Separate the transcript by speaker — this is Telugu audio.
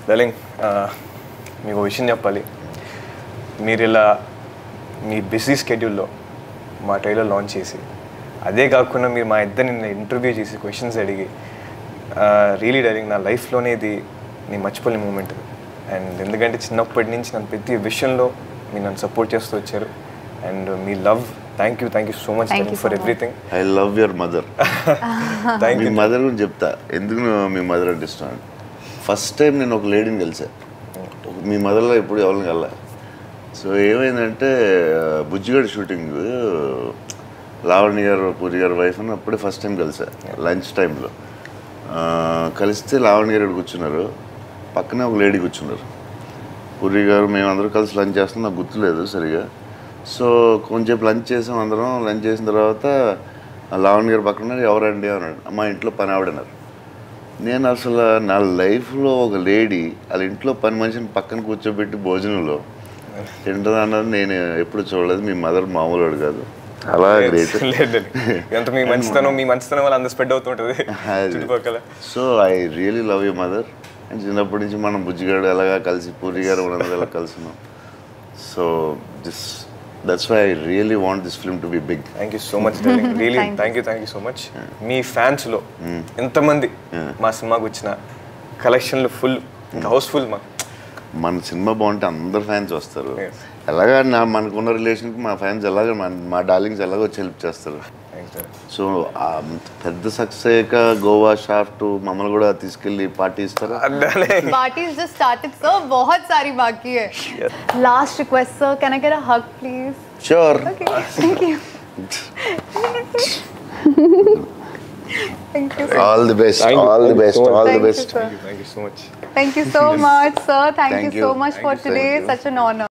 Speaker 1: డార్లింగ్ మీకు ఒక విషయం చెప్పాలి మీరు ఇలా మీ బిజీ స్కెడ్యూల్లో మా ట్రైలర్ లాంచ్ చేసి అదే కాకుండా మీరు మా ఇద్దరిని ఇంటర్వ్యూ చేసి క్వశ్చన్స్ అడిగి రియలీ డార్లింగ్ నా లైఫ్లోనే ఇది నేను మర్చిపోలేని మూమెంట్ అండ్ ఎందుకంటే చిన్నప్పటి నుంచి నన్ను ప్రతి విషయంలో మీరు నన్ను సపోర్ట్ చేస్తూ వచ్చారు అండ్ మీ love thank you thank you so much
Speaker 2: Thank you
Speaker 1: for
Speaker 2: so much.
Speaker 1: Everything
Speaker 3: I love your mother
Speaker 1: thank
Speaker 3: మీ
Speaker 1: యూ
Speaker 3: మదర్ గురించి చెప్తా ఎందుకు నువ్వు మీ మదర్ అంటే ఇష్టం అని ఫస్ట్ టైం నేను ఒక లేడీని కలిసా మీ మదర్లో ఎప్పుడు ఎవరిని కల్లా సో ఏమైందంటే బుజ్జిగడ్ షూటింగ్ లావణ్య గారు పూరి గారు వైఫ్ అని అప్పుడే ఫస్ట్ టైం కలిసా లంచ్ టైంలో కలిస్తే లావణ్య గారు ఇక్కడ కూర్చున్నారు పక్కనే ఒక లేడీ కూర్చున్నారు పూరి గారు మేమందరం కలిసి లంచ్ చేస్తాం నాకు గుర్తులేదు సరిగా సో కొంచెంసేపు లంచ్ చేసాం అందరం లంచ్ చేసిన తర్వాత ఆ లావణ్య గారు పక్కన ఉన్నారు, ఎవరండి అన్నాడు మా ఇంట్లో పని ఆవిడన్నారు నేను అసలు నా లైఫ్లో ఒక లేడీ వాళ్ళ ఇంట్లో పని మనిషిని పక్కన కూర్చోబెట్టి భోజనంలో తింటుంది అన్నది నేను ఎప్పుడు చూడలేదు మీ మదర్ మామూలు కాదు అలా గ్రేట్
Speaker 1: లేదు ఎంత మీ మంచితనం మీ మంచితనం వల్ల అంత స్ప్రెడ్ అవుతుంటుంది
Speaker 3: అది.
Speaker 1: చుట్టుపక్కల
Speaker 3: so I really love you mother and చిన్నప్పటి నుంచి మనం బుజ్జిగాడు ఎలాగా కలిసి పూరి గారు మనందరూ ఎలా కలిసినాం so this that's why I really want this film to be big
Speaker 1: thank you so much really
Speaker 2: Thank you.
Speaker 1: Thank you thank you so much మీ ఫ్యాన్స్లో ఎంతమంది మా సినిమాకి వచ్చిన కలెక్షన్లు ఫుల్ హౌస్ఫుల్ మా
Speaker 3: మన సినిమా బాగుంటే అందరు ఫ్యాన్స్ వస్తారు
Speaker 1: Yes.
Speaker 3: ఎలాగా నా మనకున్న రిలేషన్కి మా ఫ్యాన్స్ ఎలాగ మన- మా డార్లింగ్స్ ఎలాగో వచ్చి హెల్ప్ చేస్తారు సో ఆ పెద్ద సక్సెస్ అయ్యాక గోవా షాఫ్ట్ మమ్మల్ని కూడా తీసుకెళ్ళి పార్టీ ఇస్తారా
Speaker 2: Parties just started, sir. बहुत सारी बाकी है. Last request, sir. Can I get a hug, please?
Speaker 3: Sure
Speaker 2: Okay. Thank you. Thank you, sir.
Speaker 3: All the best
Speaker 1: Thank you.
Speaker 3: All the
Speaker 1: Thank you
Speaker 3: best
Speaker 1: so much.
Speaker 3: All the
Speaker 2: Thank you,
Speaker 3: best
Speaker 2: sir.
Speaker 1: Thank you so much
Speaker 2: Thank you so much, sir. Thank,
Speaker 3: Thank
Speaker 2: you so
Speaker 3: you.
Speaker 2: much
Speaker 3: Thank
Speaker 2: for
Speaker 3: you. Thank
Speaker 2: today.
Speaker 3: you.
Speaker 2: Such an honor.